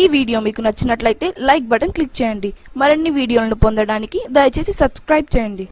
ఈ వీడియో మీకు నచ్చినట్లయితే లైక్ బటన్ క్లిక్ చేయండి మరిన్ని వీడియోలను పొందడానికి దయచేసి సబ్స్క్రైబ్ చేయండి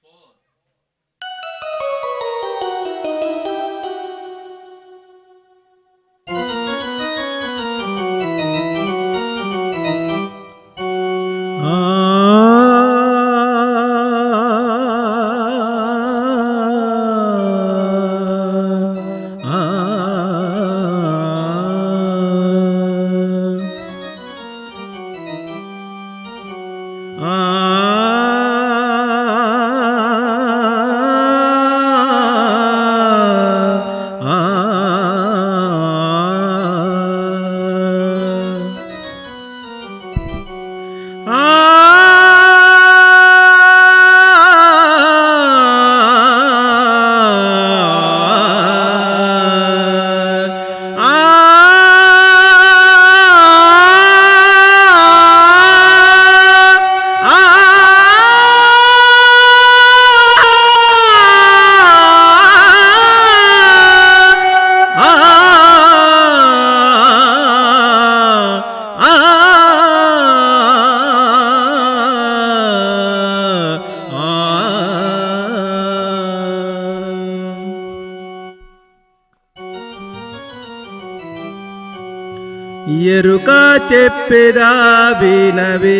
ఎరుక చెప్పెదా వినవే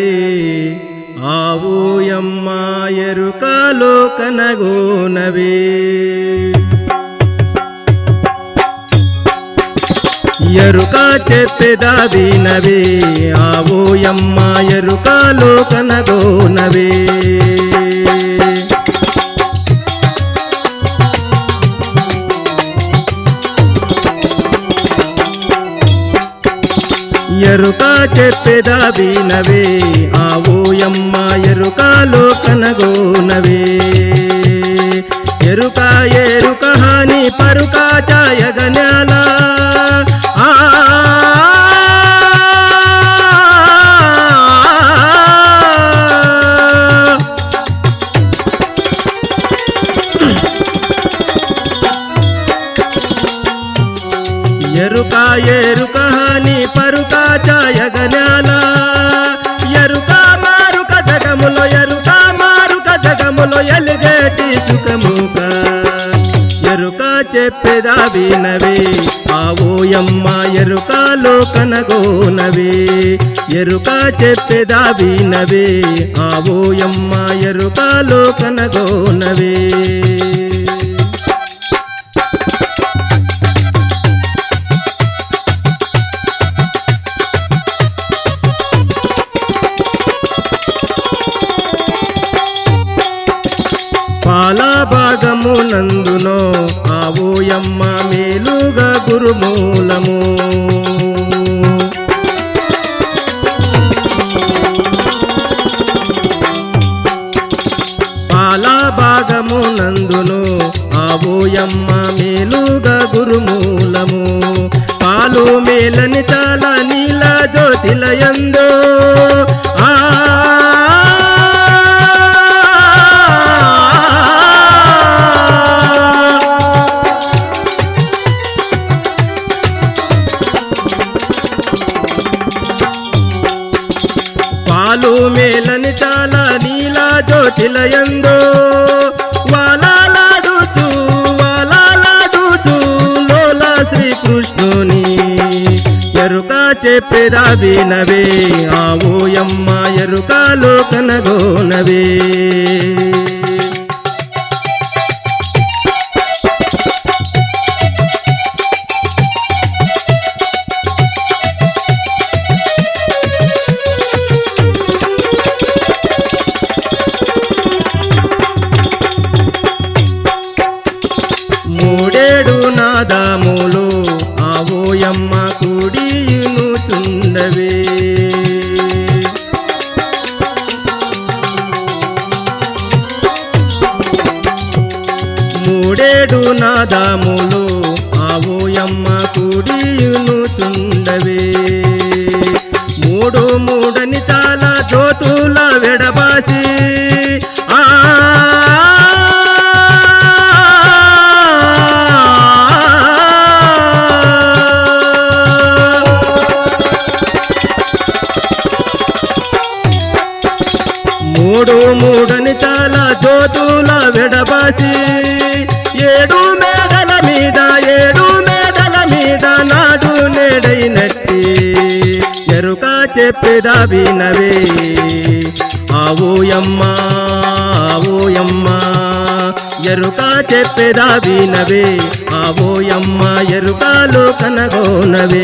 ఆవుయమ్మ ఎరుకలో కనగోనవే ఎరుక చెప్పెదా వినవే ఆవుయమ్మ ఎరుకలో కనగోనవే ఎరుక చెప్పెదా వినవే ఆవోయమ్మ ఎరుకలో కనగోనవే ఎరుక ఎరుక హాని పరుక చాయగన్యాల ఆ ఎరుక ఎరుక హాని పరుక చాయగన్యాల ఎరుక మారుక జగములో ఎరుక మారుక జగములో ఎలుగేటి సుఖముక ఎరుక చెప్పెదా వినవే ఆవోయమ్మ ఎరుకలో కనగోనవే ఎరుక చెప్పెదా వినవే ఆవోయమ్మ ఎరుకలో కనగోనవే పాల భాగము నందునో ఆవోయమ్మ మేలుగా గురుమూలము పాల భాగము నందును ఆవోయమ్మ మేలుగా గురుమూలము పాలు మేలని చాలా నీల జ్యోతిలయందో ఆ పాలు మేలని చాలా నీలా జ్యోతిలయందో వాలాలాడుచు వాలాలాడుచు లోలా శ్రీకృష్ణుని ఎరుక చెప్పేదా వినవే ఆవోయమ్మ ఎరుకలో కనగోనవే మూడేడు నాదాములు ఆవోయమ్మ కుడియును చుండవే మూడేడు నాదాములు ఆవోయమ్మ కుడియును చుండవే మూడు మూడని చాలా జ్యోతుల వెడబాసి ఆ చెప్పేదా వినవే ఆవోయమ్మ ఆవోయమ్మ ఎరుక చెప్పేదా వినవే ఆవోయమ్మ ఎరుకాలు కనగోనవే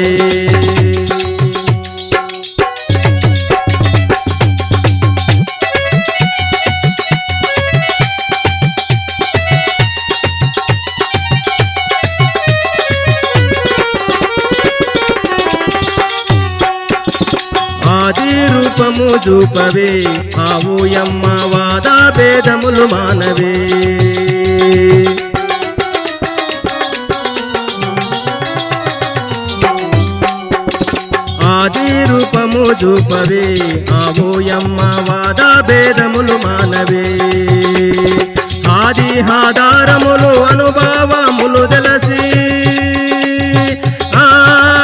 ఆది రూపము చూపవే ఆవుయమ్మ వాదా భేదములు మానవే ఆది రూపము చూపవే ఆవోయమ్మ వాదా భేదములు మానవే ఆది ఆధారములు అనుభవములు తెలసి ఆ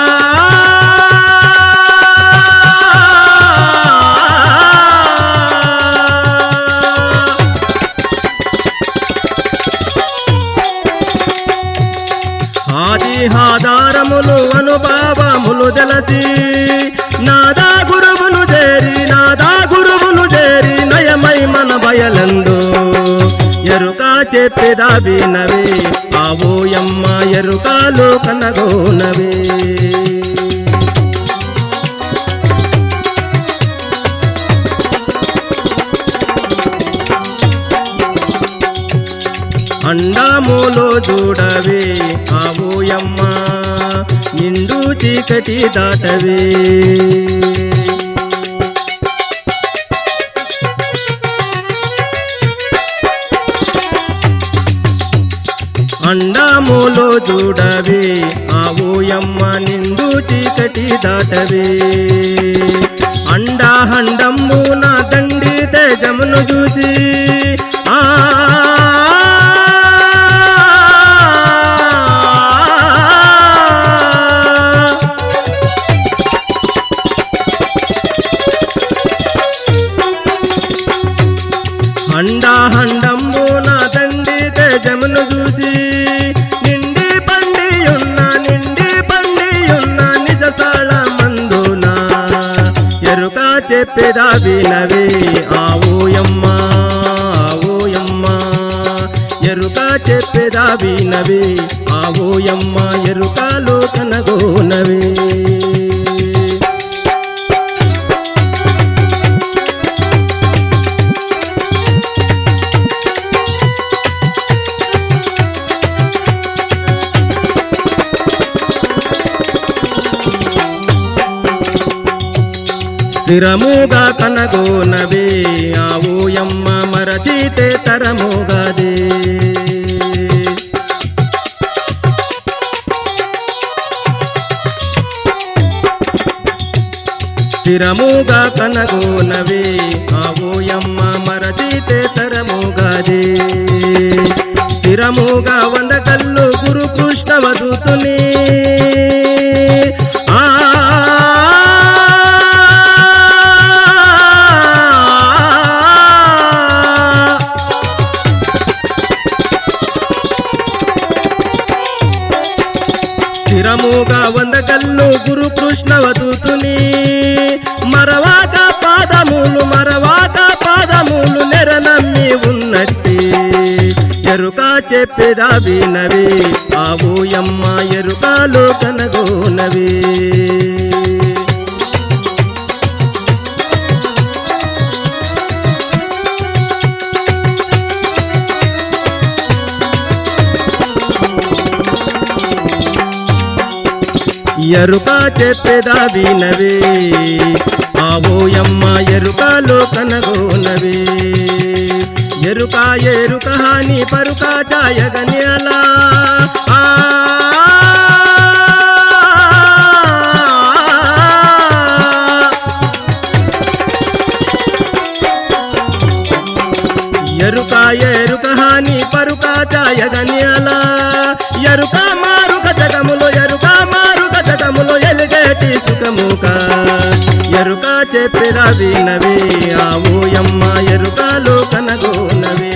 ఆది ఆధారములు అనుభవములు తెలసి నాదా గురువును చేరి నాదా గురువును చేరి నయమై మన బయలందు ఎరుక చెప్పేదా వినవే ఆవోయమ్మ ఎరుకాలు కనగోనవే అండాములో చూడవే ఆవోయమ్మ నిండు చీకటి దాటవే అండాములో చూడవే ఆవోయమ్మ నిండు చీకటి దాటవే అండా హండంబున దండి తేజమును చూసి ఆ హండా హండంబున దండి తేజమును చూసి నిండి పండి ఉన్న నిండి పండి ఉన్న నిజ స్థలమందున ఎరుక చెప్పేదా వినవే ఆవోయమ్మ ఆవోయమ్మ ఎరుక చెప్పేదా వినవే ఆవోయమ్మ ఎరుకలో కనగోనవే స్థిరముగా కనగోనవే ఆవోయమ్మ మరచితే తరముగదే స్థిరముగా కనగోనవే ఆవోయమ్మ మరచితే తరముగదే స్థిరముగా వంద కల్లు గురు కృష్ణ వదుతుని ఆ స్థిరముగా వంద కల్లు గురు కృష్ణ వదుతుని మరవాక పాదములు మరవాక పాదములు నెరనమ్మి ఉన్నట్టి ఎరుక చెప్పేదా వినవే ఆవోయమ్మ ఎరుకాలో కనగోనవే ఎరుక చెప్పేదా వినవే ఆవోయమ్మ ఎరుకలో కనగోనవే ఎరుక ఎరుక హాని పరుక చాయగని అలా ఆ ఎరుక ఎరుక హాని పరుక చాయగని అలా ఎరుక మారుక జగములో ఎరుక మారుక జగములో ఎలుగేటి సుఖముక ఎరుక చెప్పిరా వినవే ఆవోయమ్మ ఎరుకలో కనగోనవే